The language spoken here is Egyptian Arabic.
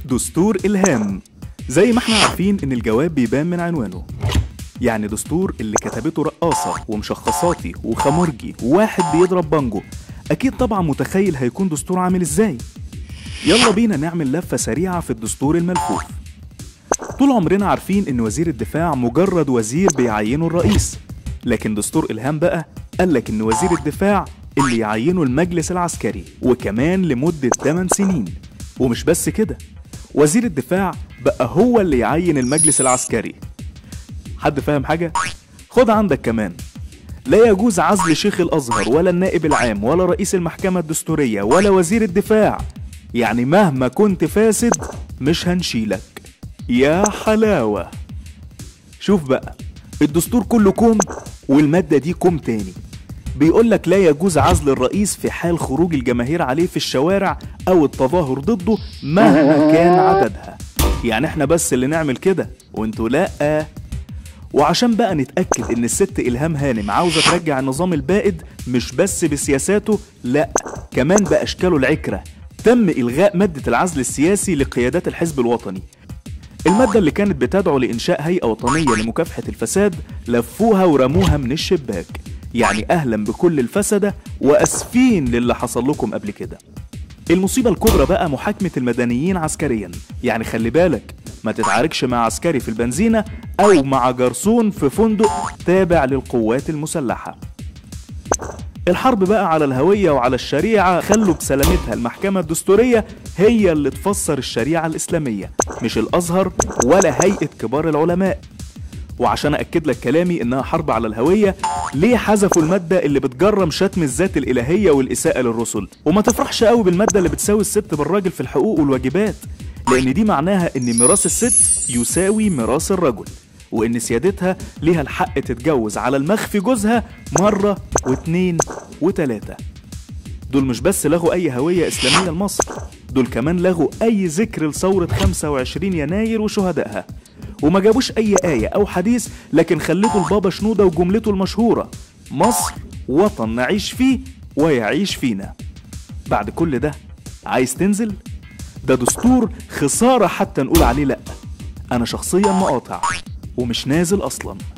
دستور إلهام زي ما احنا عارفين إن الجواب بيبان من عنوانه يعني دستور اللي كتبته رقاصة ومشخصاتي وخمرجي وواحد بيضرب بانجو أكيد طبعا متخيل هيكون دستور عامل إزاي يلا بينا نعمل لفة سريعة في الدستور الملفوف طول عمرنا عارفين إن وزير الدفاع مجرد وزير بيعينه الرئيس لكن دستور إلهام بقى قالك إن وزير الدفاع اللي يعينه المجلس العسكري وكمان لمدة 8 سنين ومش بس كده وزير الدفاع بقى هو اللي يعين المجلس العسكري حد فاهم حاجة؟ خد عندك كمان لا يجوز عزل شيخ الأزهر ولا النائب العام ولا رئيس المحكمة الدستورية ولا وزير الدفاع يعني مهما كنت فاسد مش هنشيلك يا حلاوة شوف بقى الدستور كله كوم والمادة دي كوم تاني بيقول لك لا يجوز عزل الرئيس في حال خروج الجماهير عليه في الشوارع أو التظاهر ضده مهما كان عددها يعني احنا بس اللي نعمل كده وانتوا لأ وعشان بقى نتأكد إن الست إلهام هانم عاوزة ترجع النظام البائد مش بس بسياساته لأ كمان بأشكاله العكرة تم إلغاء مادة العزل السياسي لقيادات الحزب الوطني المادة اللي كانت بتدعو لإنشاء هيئة وطنية لمكافحة الفساد لفوها ورموها من الشباك يعني أهلا بكل الفسدة وأسفين للي حصل لكم قبل كده المصيبة الكبرى بقى محاكمة المدنيين عسكريا يعني خلي بالك ما تتعاركش مع عسكري في البنزينة أو مع جرسون في فندق تابع للقوات المسلحة الحرب بقى على الهوية وعلى الشريعة خلوا بسلامتها المحكمة الدستورية هي اللي تفسر الشريعة الإسلامية مش الأزهر ولا هيئة كبار العلماء وعشان أكد لك كلامي إنها حرب على الهوية ليه حذفوا المادة اللي بتجرم شتم الذات الإلهية والإساءة للرسل وما تفرحش قوي بالمادة اللي بتساوي الست بالراجل في الحقوق والواجبات لأن دي معناها إن ميراث الست يساوي ميراث الرجل وإن سيادتها ليها الحق تتجوز على المخفي جوزها مرة واتنين وتلاتة دول مش بس لغوا أي هوية إسلامية لمصر دول كمان لغوا أي ذكر لثورة 25 يناير وشهدائها وما جابوش أي آية أو حديث لكن خليتوا البابا شنودة وجملته المشهورة مصر وطن نعيش فيه ويعيش فينا بعد كل ده عايز تنزل؟ ده دستور خسارة حتى نقول عليه لأ أنا شخصيا مقاطع ومش نازل أصلاً